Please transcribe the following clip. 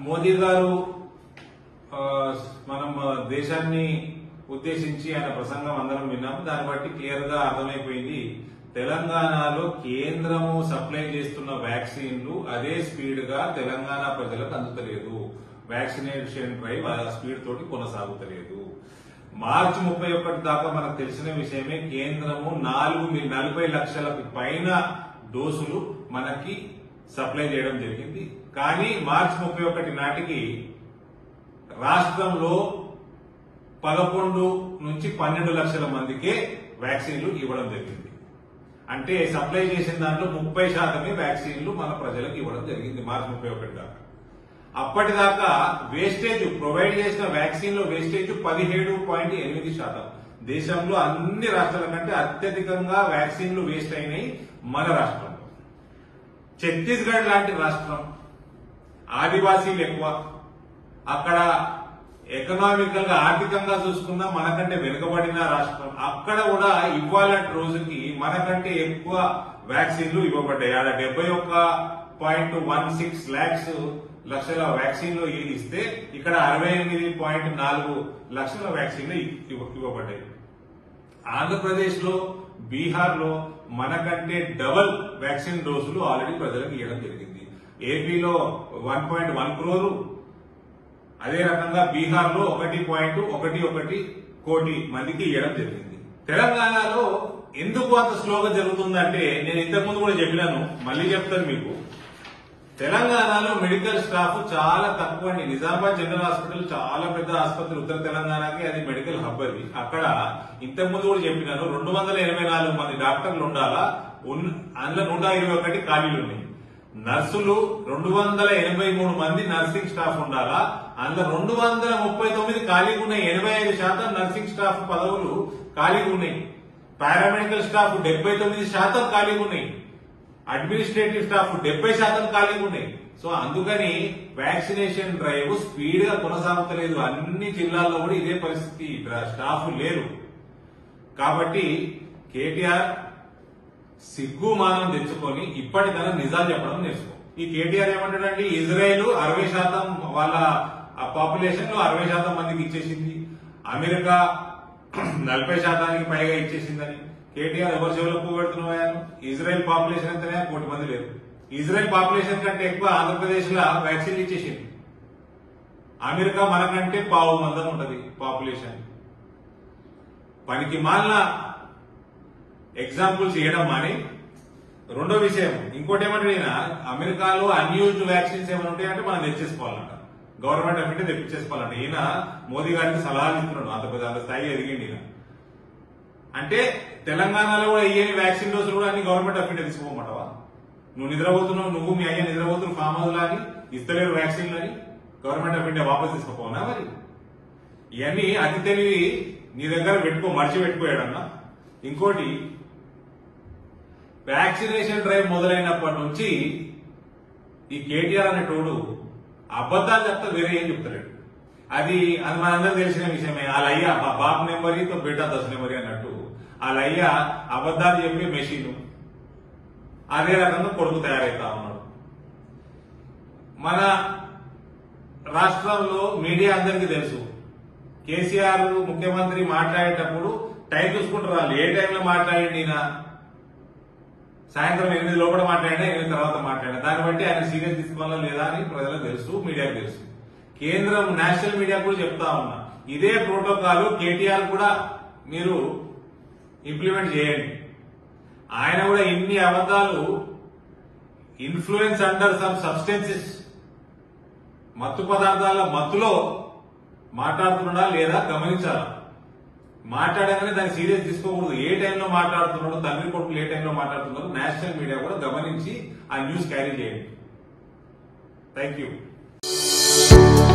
మోదీ గారు ఆ, మనం ఆ, దేశాన్ని ఉద్దేశించి ఆయన ప్రసంగం అందరం విన్నాము దాన్ని బట్టి క్లియర్ గా అర్థమైపోయింది తెలంగాణలో కేంద్రము సప్లై చేస్తున్న వ్యాక్సిన్లు అదే స్పీడ్ గా తెలంగాణ ప్రజలకు అందుతలేదు వ్యాక్సినేషన్ డ్రైవ్ ఆ స్పీడ్ తోటి కొనసాగుతలేదు మార్చి ముప్పై ఒకటి దాకా మనకు తెలిసిన విషయమే కేంద్రము నాలుగు మి- నలభై లక్షలకు పైన డోసులు మనకి సప్లై చేయడం జరిగింది కానీ మార్చి ముప్పై ఒకటి నాటికి రాష్ట్రంలో పదకొండు నుంచి పన్నెండు లక్షల మందికే వ్యాక్సిన్లు ఇవ్వడం జరిగింది అంటే సప్లై చేసిన దాంట్లో ముప్పై శాతమే వ్యాక్సిన్లు మన ప్రజలకు ఇవ్వడం జరిగింది మార్చి ముప్పై ఒకటి దాకా అప్పటిదాకా వేస్టేజ్ ప్రొవైడ్ చేసిన వ్యాక్సిన్ లో వేస్టేజ్ పదిహేడు పాయింట్ ఎనిమిది శాతం దేశంలో అన్ని రాష్ట్రాల కంటే అత్యధికంగా వ్యాక్సిన్లు వేస్ట్ అయినాయి మన రాష్ట్రంలో ఛత్తీస్గఢ్ లాంటి రాష్ట్రం ఆదివాసీలు ఎక్కువ అక్కడ ఎకనామికల్ గా ఆర్థికంగా చూసుకున్నా మనకంటే వెనుకబడిన రాష్ట్రం అక్కడ కూడా ఇవ్వాలంటే రోజుకి మనకంటే ఎక్కువ వ్యాక్సిన్లు ఇవ్వబడ్డాయి ఆడ డెబ్బై ఒక్క పాయింట్ వన్ సిక్స్ లాక్స్ లక్షల వ్యాక్సిన్లు ఇస్తే ఇక్కడ అరవై ఎనిమిది పాయింట్ నాలుగు లక్షల వ్యాక్సిన్లు ఇవ్వ- ఇవ్వబడ్డాయి ఆంధ్రప్రదేశ్ లో బీహార్ లో మనకంటే డబల్ వ్యాక్సిన్ డోసులు ఆల్రెడీ ప్రజలకు ఇవ్వడం జరిగింది ఏపీలో వన్ పాయింట్ వన్ క్రోరు అదే రకంగా బీహార్ లో ఒకటి పాయింట్ ఒకటి ఒకటి కోటి మందికి ఇవ్వడం జరిగింది తెలంగాణలో ఎందుకు అంత స్లోగా జరుగుతుందంటే నేను ఇంతకుముందు కూడా చెప్పినాను మళ్ళీ చెప్తాను మీకు తెలంగాణలో మెడికల్ స్టాఫ్ చాలా తక్కువ అండి నిజామాబాద్ జనరల్ హాస్పిటల్ చాలా పెద్ద ఆసుపత్రి ఉత్తర తెలంగాణకి అది మెడికల్ హబ్ అది అక్కడ ఇంతకుముందు కూడా చెప్పినాను రెండు వందల ఎనభై నాలుగు మంది డాక్టర్లు ఉండాలా ఉన్- అందులో నూట ఇరవై ఒకటి ఖాళీలు ఉన్నాయి నర్సులు రెండు వందల ఎనభై మూడు మంది నర్సింగ్ స్టాఫ్ ఉండాలా అందులో రెండు వందల ముప్పై తొమ్మిది ఖాళీగా ఉన్నాయి ఎనభై ఐదు శాతం నర్సింగ్ స్టాఫ్ పదవులు ఖాళీగా ఉన్నాయి పారామెడికల్ స్టాఫ్ డెబ్బై తొమ్మిది శాతం ఖాళీగా ఉన్నాయి అడ్మినిస్ట్రేటివ్ స్టాఫ్ డెబ్బై శాతం ఖాళీగా ఉన్నాయి సో అందుకని వ్యాక్సినేషన్ డ్రైవ్ స్పీడ్ గా కొనసాగుతలేదు అన్ని జిల్లాల్లో కూడా ఇదే పరిస్థితి డ్రా- స్టాఫ్ లేరు కాబట్టి కేటీఆర్ సిగ్గు మానం తెచ్చుకొని ఇప్పటికైనా నిజాలు చెప్పడం నేర్చుకో ఈ కేటీఆర్ ఏమంటాడండి ఇజ్రాయెల్ అరవై శాతం వాళ్ళ పాపులేషన్ లో అరవై శాతం మందికి ఇచ్చేసింది అమెరికా నలభై శాతానికి పైగా ఇచ్చేసిందని కేటీఆర్ ఎవరు చెవులో పోగొడుతున్నాయను ఇజ్రాయెల్ పాపులేషన్ ఎంతనే కోటి మంది లేరు ఇజ్రాయెల్ పాపులేషన్ కంటే ఎక్కువ ఆంధ్రప్రదేశ్ లో వ్యాక్సిన్ ఇచ్చేసింది అమెరికా మనకంటే పావు మందం ఉంటది పాపులేషన్ పనికి మాలిన ఎగ్జాంపుల్స్ ఇవ్వడం మాని రెండో విషయం ఇంకోటి ఏమంటే ఈయన అమెరికాలో అన్యూజ్డ్ వ్యాక్సిన్స్ ఏమైనా ఉంటాయంటే మనం తెచ్చేసుకోవాలంట గవర్నమెంట్ ఆఫ్ ఇండియా తెప్పించేసుకోవాలంట ఈయన మోదీ గారికి సలహాలు ఇస్తున్నాడు అంత పెద్ద అంత స్థాయి ఎదిగింది ఈయన అంటే తెలంగాణలో కూడా ఇయ్యని వ్యాక్సిన్ డోసులు కూడా అన్ని గవర్నమెంట్ ఆఫ్ ఇండియా తీసుకోమంటావా నువ్వు నిద్రపోతున్నావు నువ్వు మీ అయ్యా నిద్రపోతున్నావు ఫామ్ హౌస్ అని ఇస్తలేరు వ్యాక్సిన్లు అని గవర్నమెంట్ ఆఫ్ ఇండియా వాపస్ తీసుకోపోనా మరి ఇవన్నీ అతి తెలివి నీ దగ్గర పెట్టుకో మర్చి పెట్టుకోయాడన్నా ఇంకోటి వ్యాక్సినేషన్ డ్రైవ్ మొదలైనప్పటి నుంచి ఈ కేటీఆర్ అనేటోడు అబద్ధాలు చెప్తా వేరే ఏం చెప్తలేడు అది అది మనందరూ తెలిసిన విషయమే వాళ్ళ అయ్యా బా- బాప్ నెంబరీ తో బేటా దశ నెంబరీ అన్నట్టు వాళ్ళ అయ్యా అబద్ధాలు చెప్పే మెషిన్ అదే రకంగా కొడుకు తయారైతా ఉన్నాడు మన రాష్ట్రంలో మీడియా అందరికీ తెలుసు కేసీఆర్ ముఖ్యమంత్రి మాట్లాడేటప్పుడు టైం చూసుకుంటారు వాళ్ళు ఏ టైంలో మాట్లాడండి ఈయన సాయంత్రం ఎనిమిది లోపల మాట్లాడినా ఎనిమిది తర్వాత మాట్లాడినా దాన్ని బట్టి ఆయన సీరియస్ తీసుకోవాలా లేదా అని ప్రజలకు తెలుసు మీడియాకు తెలుసు కేంద్రం నేషనల్ మీడియా కూడా చెప్తా ఉన్నా ఇదే ప్రోటోకాల్ కేటీఆర్ కూడా మీరు ఇంప్లిమెంట్ చేయండి ఆయన కూడా ఇన్ని అబద్ధాలు ఇన్ఫ్లుయెన్స్ అండర్ సమ్ సబ్స్టెన్సెస్ మత్తు పదార్థాల మత్తులో మాట్లాడుతున్నాడా లేదా గమనించాలా మాట్లాడగానే దాన్ని సీరియస్ తీసుకోకూడదు ఏ టైంలో మాట్లాడుతున్నాడు తండ్రి కొడుకులు ఏ టైంలో మాట్లాడుతున్నారు నేషనల్ మీడియా కూడా గమనించి ఆ న్యూస్ క్యారీ చేయండి థ్యాంక్ యూ